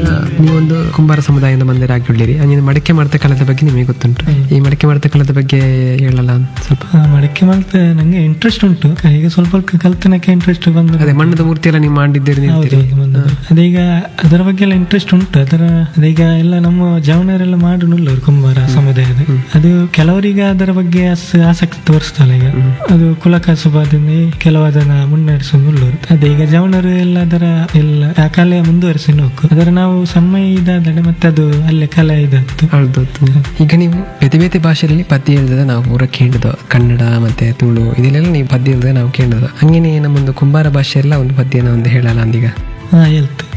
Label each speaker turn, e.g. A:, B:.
A: ನೀವೊಂದು ಕುಂಬಾರ ಸಮುದಾಯದಿಂದ ಬಂದಿರಾಗಿ ಹೇಳಿರಿ ಅಂಜಿನ ಮಡಕೆ ಮಾಡ್ತ ಕಲದ ಬಗ್ಗೆ ನಿಮಗೆ ಗೊತ್ತುಂಟು ಈ ಮಡಕೆ ಮಾಡ್ತ ಕಲದ ಬಗ್ಗೆ ಹೇಳಲ್ಲ ಸ್ವಲ್ಪ
B: ಆ, ಮಡಕೆ ಮಾಡ್ತಾ ನಂಗೆ ಇಂಟ್ರೆಸ್ಟ್ ಉಂಟು ಈಗ ಸ್ವಲ್ಪ ಸ್ವಲ್ಪ ಕಲ್ತನಕ್ಕೆ ಇಂಟ್ರೆಸ್ಟ್ ಬಂದ್ರೆ
A: ಅದೇ ಮಣ್ಣದ ಮೂರ್ತಿ ಎಲ್ಲ ನೀವು ಮಾಡಿದ್ದೀರಿ ನೀವು
B: ಹೌದು, ಹೌದು, ಬಂದದ್ದು. ಅದೀಗ ಅದರ ಬಗ್ಗೆ ಎಲ್ಲ ಇಂಟ್ರೆಸ್ಟ್ ಉಂಟು ಅದರ ಅದೀಗ ಎಲ್ಲ ನಮ್ಮ ಜವನರೆಲ್ಲ ಮಾಡುನುಳ್ಳವರು ಕುಂಬಾರ ಸಮುದಾಯದ ಅದು ಕೆಲವರಿಗೆ ಅದರ ಬಗ್ಗೆ ಅಸ್- ಆಸಕ್ತಿ ತೋರಿಸ್ತಲ್ಲ ಈಗ ಅದು ಕುಲಕಸುಬಾದಿಂದ ಕೆಲವು ಅದನ್ನ ಮುನ್ನಡೆಸುವುಳ್ಳವರು ಅದೀಗ ಜವನರು ಎಲ್ಲ ಅದರ ಎಲ್ಲ ಆ ಕಲೆ ಮುಂದುವರಿಸಿ ಹೋಗು ಅದರ ನಾವು ಸಮಯ ಇದಾದರೆ ಮತ್ತೆ ಅದು ಅಲ್ಲೇ ಕಲೆ ಇದ್ದದ್ದು
A: ಹೌದು ಈಗ ನೀವು ಬೇತೆ ಬೇತೆ ಭಾಷೆಯಲ್ಲಿ ಪದ್ಯ ಹೇಳಿದ ನಾವು ಪೂರ ಕೇಳಿದ ಕನ್ನಡ ಮತ್ತೆ ತುಳು ಇದೆಲ್ಲ ನೀವು ಪದ್ಯ ಹೇಳಿದ ನಾವು ಕೇಳಿದ ಹಂಗೇನೆ ನಮ್ಮೊಂದು ಕುಂಬಾರ ಭಾಷೆ ಎಲ್ಲ ಒಂದು ಪದ್ಯನ ಒಂದು ಹೇಳಲ್ಲ ಅಂದೀಗ
B: ಹಾ ಹೇಳ್ತು